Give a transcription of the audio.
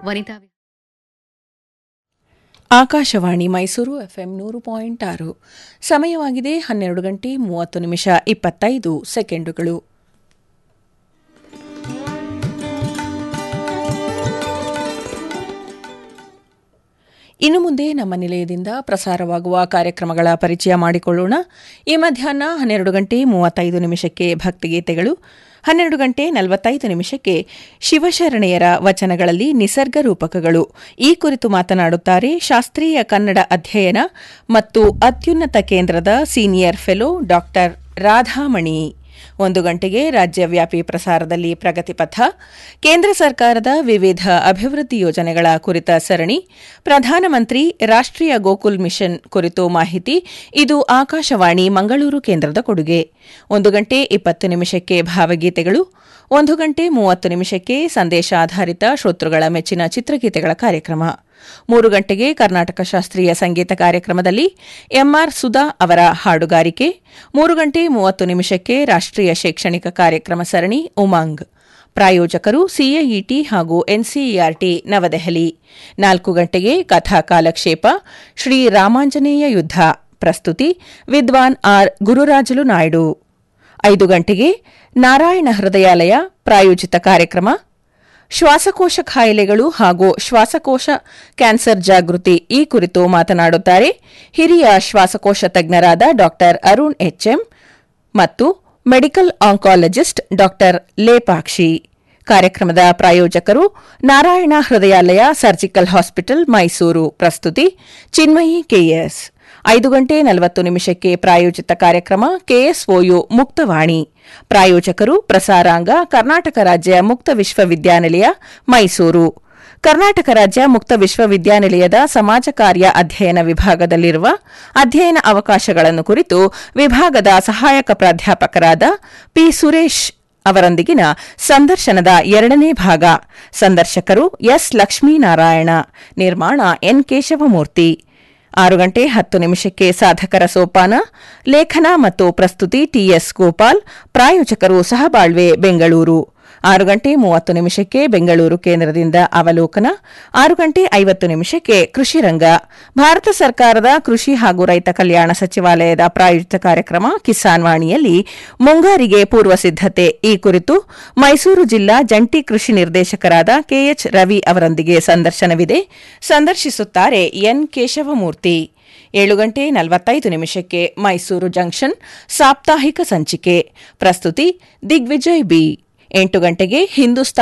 ವನಿತಾ ವಿ- ಆಕಾಶವಾಣಿ ಮೈಸೂರು ಎಫ್ಎಂ ನೂರು ಪಾಯಿಂಟ್ ಆರು ಸಮಯವಾಗಿದೆ ಹನ್ನೆರಡು ಗಂಟೆ ಮೂವತ್ತು ನಿಮಿಷ ಇಪ್ಪತ್ತೈದು ಸೆಕೆಂಡುಗಳು ಇನ್ನು ಮುಂದೆ ನಮ್ಮ ನಿಲಯದಿಂದ ಪ್ರಸಾರವಾಗುವ ಕಾರ್ಯಕ್ರಮಗಳ ಪರಿಚಯ ಮಾಡಿಕೊಳ್ಳೋಣ ಈ ಮಧ್ಯಾಹ್ನ ಹನ್ನೆರಡು ಗಂಟೆ ಮೂವತ್ತೈದು ನಿಮಿಷಕ್ಕೆ ಭಕ್ತಿಗೀತೆಗಳು ಹನ್ನೆರಡು ಗಂಟೆ ನಲವತ್ತೈದು ನಿಮಿಷಕ್ಕೆ ಶಿವಶರಣೆಯರ ವಚನಗಳಲ್ಲಿ ನಿಸರ್ಗ ರೂಪಕಗಳು ಈ ಕುರಿತು ಮಾತನಾಡುತ್ತಾರೆ ಶಾಸ್ತ್ರೀಯ ಕನ್ನಡ ಅಧ್ಯಯನ ಮತ್ತು ಅತ್ಯುನ್ನತ ಕೇಂದ್ರದ ಸೀನಿಯರ್ ಫೆಲೋ ಡಾಕ್ಟರ್ ರಾಧಾಮಣಿ ಒಂದು ಗಂಟೆಗೆ ರಾಜ್ಯವ್ಯಾಪಿ ಪ್ರಸಾರದಲ್ಲಿ ಪ್ರಗತಿಪಥ ಕೇಂದ್ರ ಸರ್ಕಾರದ ವಿವಿಧ ಅಭಿವೃದ್ಧಿ ಯೋಜನೆಗಳ ಕುರಿತ ಸರಣಿ ಪ್ರಧಾನಮಂತ್ರಿ ರಾಷ್ಟ್ರೀಯ ಗೋಕುಲ್ ಮಿಷನ್ ಕುರಿತು ಮಾಹಿತಿ ಇದು ಆಕಾಶವಾಣಿ ಮಂಗಳೂರು ಕೇಂದ್ರದ ಕೊಡುಗೆ ಒಂದು ಗಂಟೆ ಇಪ್ಪತ್ತು ನಿಮಿಷಕ್ಕೆ ಭಾವಗೀತೆಗಳು ಒಂದು ಗಂಟೆ ಮೂವತ್ತು ನಿಮಿಷಕ್ಕೆ ಸಂದೇಶ ಆಧಾರಿತ ಶ್ರೋತೃಗಳ ಮೆಚ್ಚಿನ ಚಿತ್ರಗೀತೆಗಳ ಕಾರ್ಯಕ್ರಮ ಮೂರು ಗಂಟೆಗೆ ಕರ್ನಾಟಕ ಶಾಸ್ತ್ರೀಯ ಸಂಗೀತ ಕಾರ್ಯಕ್ರಮದಲ್ಲಿ ಎಂಆರ್ ಸುಧಾ ಅವರ ಹಾಡುಗಾರಿಕೆ ಮೂರು ಗಂಟೆ ಮೂವತ್ತು ನಿಮಿಷಕ್ಕೆ ರಾಷ್ಟ್ರೀಯ ಶೈಕ್ಷಣಿಕ ಕಾರ್ಯಕ್ರಮ ಸರಣಿ ಉಮಾಂಗ್ ಪ್ರಾಯೋಜಕರು ಸಿಎಇಟಿ ಹಾಗೂ ಎನ್ಸಿಇಆರ್ಟಿ ನವದೆಹಲಿ ನಾಲ್ಕು ಗಂಟೆಗೆ ಕಥಾ ಕಾಲಕ್ಷೇಪ ಶ್ರೀ ರಾಮಾಂಜನೇಯ ಯುದ್ಧ ಪ್ರಸ್ತುತಿ ವಿದ್ವಾನ್ ಆರ್ ಗುರುರಾಜುಲು ನಾಯ್ಡು ಐದು ಗಂಟೆಗೆ ನಾರಾಯಣ ಹೃದಯಾಲಯ ಪ್ರಾಯೋಜಿತ ಕಾರ್ಯಕ್ರಮ ಶ್ವಾಸಕೋಶ ಕಾಯಿಲೆಗಳು ಹಾಗೂ ಶ್ವಾಸಕೋಶ ಕ್ಯಾನ್ಸರ್ ಜಾಗೃತಿ ಈ ಕುರಿತು ಮಾತನಾಡುತ್ತಾರೆ ಹಿರಿಯ ಶ್ವಾಸಕೋಶ ತಜ್ಞರಾದ ಡಾ ಅರುಣ್ ಎಚ್ಎಂ ಮತ್ತು ಮೆಡಿಕಲ್ ಆಂಕಾಲಜಿಸ್ಟ್ ಡಾ ಲೇಪಾಕ್ಷಿ ಕಾರ್ಯಕ್ರಮದ ಪ್ರಾಯೋಜಕರು ನಾರಾಯಣ ಹೃದಯಾಲಯ ಸರ್ಜಿಕಲ್ ಹಾಸ್ಪಿಟಲ್ ಮೈಸೂರು ಪ್ರಸ್ತುತಿ ಚಿನ್ಮಯಿ ಕೆಎಸ್ ಐದು ಗಂಟೆ ನಲವತ್ತು ನಿಮಿಷಕ್ಕೆ ಪ್ರಾಯೋಜಿತ ಕಾರ್ಯಕ್ರಮ ಕೆಎಸ್ಒಯು ಮುಕ್ತವಾಣಿ ಪ್ರಾಯೋಜಕರು ಪ್ರಸಾರಾಂಗ ಕರ್ನಾಟಕ ರಾಜ್ಯ ಮುಕ್ತ ವಿಶ್ವವಿದ್ಯಾನಿಲಯ ಮೈಸೂರು ಕರ್ನಾಟಕ ರಾಜ್ಯ ಮುಕ್ತ ವಿಶ್ವವಿದ್ಯಾನಿಲಯದ ಸಮಾಜ ಕಾರ್ಯ ಅಧ್ಯಯನ ವಿಭಾಗದಲ್ಲಿರುವ ಅಧ್ಯಯನ ಅವಕಾಶಗಳನ್ನು ಕುರಿತು ವಿಭಾಗದ ಸಹಾಯಕ ಪ್ರಾಧ್ಯಾಪಕರಾದ ಪಿ ಸುರೇಶ್ ಅವರೊಂದಿಗಿನ ಸಂದರ್ಶನದ ಎರಡನೇ ಭಾಗ ಸಂದರ್ಶಕರು ಎಸ್ ಲಕ್ಷ್ಮೀನಾರಾಯಣ ನಿರ್ಮಾಣ ಎನ್ ಕೇಶವಮೂರ್ತಿ ಆರು ಗಂಟೆ ಹತ್ತು ನಿಮಿಷಕ್ಕೆ ಸಾಧಕರ ಸೋಪಾನ ಲೇಖನ ಮತ್ತು ಪ್ರಸ್ತುತಿ ಟಿಎಸ್ ಗೋಪಾಲ್ ಪ್ರಾಯೋಜಕರು ಸಹಬಾಳ್ವೆ ಬೆಂಗಳೂರು ಆರು ಗಂಟೆ ಮೂವತ್ತು ನಿಮಿಷಕ್ಕೆ ಬೆಂಗಳೂರು ಕೇಂದ್ರದಿಂದ ಅವಲೋಕನ ಆರು ಗಂಟೆ ಐವತ್ತು ನಿಮಿಷಕ್ಕೆ ಕೃಷಿ ರಂಗ ಭಾರತ ಸರ್ಕಾರದ ಕೃಷಿ ಹಾಗೂ ರೈತ ಕಲ್ಯಾಣ ಸಚಿವಾಲಯದ ಪ್ರಾಯೋಜಿತ ಕಾರ್ಯಕ್ರಮ ಕಿಸಾನ್ ವಾಣಿಯಲ್ಲಿ ಮುಂಗಾರಿಗೆ ಪೂರ್ವ ಸಿದ್ದತೆ ಈ ಕುರಿತು ಮೈಸೂರು ಜಿಲ್ಲಾ ಜಂಟಿ ಕೃಷಿ ನಿರ್ದೇಶಕರಾದ ಕೆಎಚ್ ರವಿ ಅವರೊಂದಿಗೆ ಸಂದರ್ಶನವಿದೆ ಸಂದರ್ಶಿಸುತ್ತಾರೆ ಎನ್ ಕೇಶವಮೂರ್ತಿ ಏಳು ಗಂಟೆ ನಲವತ್ತೈದು ನಿಮಿಷಕ್ಕೆ ಮೈಸೂರು ಜಂಕ್ಷನ್ ಸಾಪ್ತಾಹಿಕ ಸಂಚಿಕೆ ಪ್ರಸ್ತುತಿ ದಿಗ್ವಿಜಯ್ ಬಿ ಎಂಟು ಗಂಟೆಗೆ ಹಿಂದೂಸ್ತಾನ್